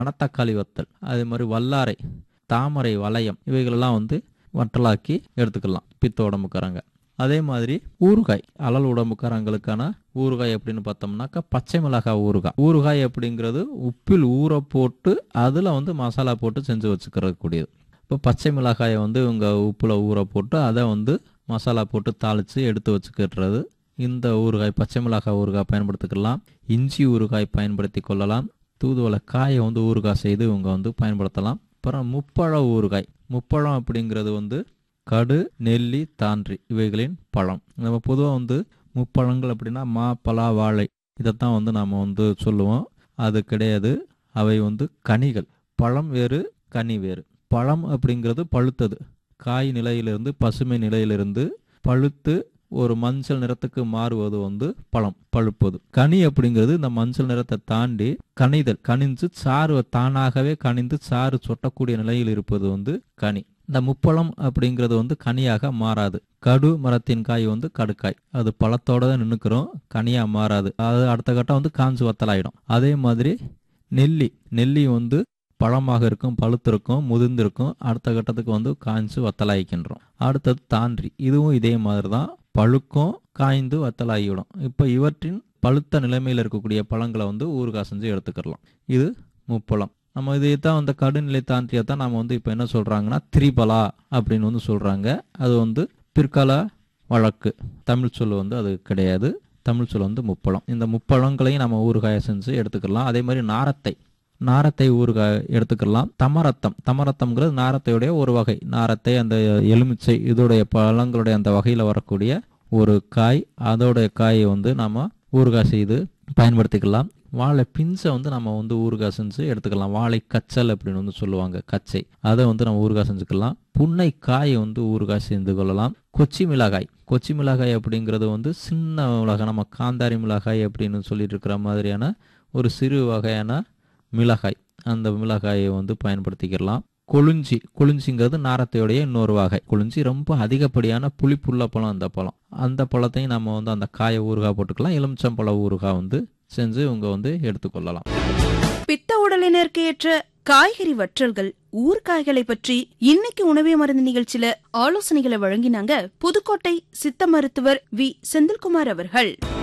மணத்தக்காளி வத்தல் அதே மாதிரி வல்லாரை தாமரை வளையம் இவைகளெல்லாம் வந்து வற்றலாக்கி எடுத்துக்கலாம் பித்த உடம்புக்காரங்க அதே மாதிரி ஊறுகாய் அலல் உடம்புக்காரங்களுக்கான ஊறுகாய் அப்படின்னு பார்த்தோம்னாக்கா பச்சை மிளகாய் ஊறுகாய் ஊறுகாய் அப்படிங்கிறது உப்பில் ஊற போட்டு அதில் வந்து மசாலா போட்டு செஞ்சு வச்சுக்கிறது கூடியது இப்போ பச்சை மிளகாயை வந்து இவங்க உப்பில் ஊற போட்டு அதை வந்து மசாலா போட்டு தாளித்து எடுத்து வச்சுக்கிறது இந்த ஊறுகாய் பச்சை மிளகாய் ஊறுகாய் பயன்படுத்திக்கலாம் இஞ்சி ஊறுகாய் பயன்படுத்தி கொள்ளலாம் தூதுவளை காயை வந்து ஊறுகாய் செய்து இவங்க வந்து பயன்படுத்தலாம் அப்புறம் முப்பழ ஊறுகாய் முப்பழம் அப்படிங்கிறது வந்து கடு நெல்லி தான்றி இவைகளின் பழம் நம்ம பொதுவாக வந்து முப்பழங்கள் அப்படின்னா மா பலா வாழை இதைத்தான் வந்து நாம் வந்து சொல்லுவோம் அது கிடையாது அவை வந்து கனிகள் பழம் வேறு கனி வேறு பழம் அப்படிங்கிறது பழுத்தது காய் நிலையிலிருந்து பசுமை நிலையிலிருந்து பழுத்து ஒரு மஞ்சள் நிறத்துக்கு மாறுவது வந்து பழம் பழுப்பது கனி அப்படிங்கிறது இந்த மஞ்சள் நிறத்தை தாண்டி கனிதல் கனிஞ்சு சாறு தானாகவே கனிந்து சாறு சொட்டக்கூடிய நிலையில் இருப்பது வந்து கனி இந்த முப்பழம் அப்படிங்கிறது வந்து கனியாக மாறாது கடு மரத்தின் காய் வந்து கடுக்காய் அது பழத்தோட தான் நின்றுக்கிறோம் கனியாக மாறாது அது அடுத்த கட்டம் வந்து காஞ்சு வத்தலாயிடும் அதே மாதிரி நெல்லி நெல்லி வந்து பழமாக இருக்கும் பழுத்திருக்கும் முதிர்ந்திருக்கும் அடுத்த கட்டத்துக்கு வந்து காய்ஞ்சு வத்தலாயிக்கின்றோம் அடுத்தது தான்றி இதுவும் இதே மாதிரி தான் பழுக்கும் காய்ந்து வத்தலாகிவிடும் இப்போ இவற்றின் பழுத்த நிலைமையில் இருக்கக்கூடிய பழங்களை வந்து ஊறுகாய் செஞ்சு எடுத்துக்கிடலாம் இது முப்பழம் நம்ம இதை தான் அந்த கடுநிலை தாண்டியை தான் நம்ம வந்து இப்போ என்ன சொல்கிறாங்கன்னா திரிபலா அப்படின்னு வந்து சொல்கிறாங்க அது வந்து பிற்கால வழக்கு தமிழ் சொல் வந்து அது கிடையாது தமிழ் சொல் வந்து முப்பழம் இந்த முப்பழங்களையும் நம்ம ஊறுகாயை செஞ்சு எடுத்துக்கலாம் அதே மாதிரி நாரத்தை நாரத்தை ஊறுகாய் எடுத்துக்கலாம் தமரத்தம் தமரத்தம்ங்கிறது நாரத்தையுடைய ஒரு வகை நாரத்தை அந்த எலுமிச்சை இதோடைய பழங்களுடைய அந்த வகையில் வரக்கூடிய ஒரு காய் அதோடைய காயை வந்து நாம் ஊறுகாய் செய்து பயன்படுத்திக்கலாம் வாழை பிஞ்சை வந்து நம்ம வந்து ஊறுகாய் செஞ்சு எடுத்துக்கலாம் வாழை கச்சல் அப்படின்னு வந்து சொல்லுவாங்க கச்சை அதை வந்து நம்ம ஊறுகாய் செஞ்சுக்கலாம் புன்னை காயை வந்து ஊறுகாய் செய்து கொள்ளலாம் கொச்சி மிளகாய் கொச்சி மிளகாய் அப்படிங்கிறது வந்து சின்ன மிளகாய் நம்ம காந்தாரி மிளகாய் அப்படின்னு சொல்லிட்டு இருக்கிற மாதிரியான ஒரு சிறு வகையான மிளகாய் அந்த மிளகாயை வந்து பயன்படுத்திக்கலாம் கொளிஞ்சி கொளிஞ்சிங்கிறது நாரத்தையுடைய இன்னொரு வகை கொளிஞ்சி ரொம்ப அதிகப்படியான புளிப்புள்ள பழம் அந்த பழம் அந்த பழத்தையும் நம்ம வந்து அந்த காயை ஊறுகாய் போட்டுக்கலாம் எலுமிச்சம்பழ ஊறுகாய் வந்து செஞ்சு இவங்க வந்து எடுத்துக்கொள்ளலாம் பித்த உடலினருக்கு ஏற்ற காய்கறி வற்றல்கள் ஊர்காய்களை பற்றி இன்னைக்கு உணவே மருந்து நிகழ்ச்சியில ஆலோசனைகளை வழங்கினாங்க புதுக்கோட்டை சித்த மருத்துவர் வி செந்தில்குமார் அவர்கள்